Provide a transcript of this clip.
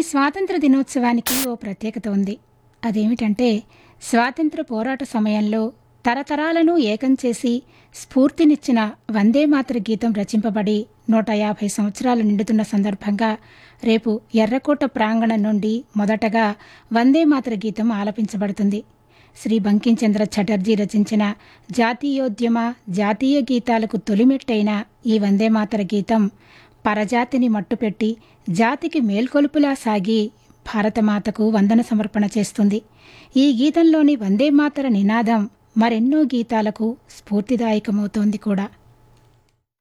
స్వాతంత్ర దినోత్సవానికి ఓ ప్రత్యేకత ఉంది అదేమిటంటే స్వాతంత్ర పోరాట సమయంలో తరతరాలను ఏకం చేసి స్ఫూర్తినిచ్చిన వందే మాతర గీతం రచింపబడి నూట యాభై సంవత్సరాలు నిండుతున్న సందర్భంగా రేపు ఎర్రకోట ప్రాంగణం నుండి మొదటగా వందే మాతర గీతం ఆలపించబడుతుంది శ్రీ బంకించంద్ర చటర్జీ రచించిన జాతీయోద్యమ జాతీయ గీతాలకు తొలిమెట్టైన ఈ వందే మాతర గీతం పరజాతిని మట్టుపెట్టి జాతికి మేల్కొలుపులా సాగి భారతమాతకు వందన సమర్పణ చేస్తుంది ఈ గీతంలోని వందే మాతర నినాదం మరెన్నో గీతాలకు స్ఫూర్తిదాయకమవుతోంది కూడా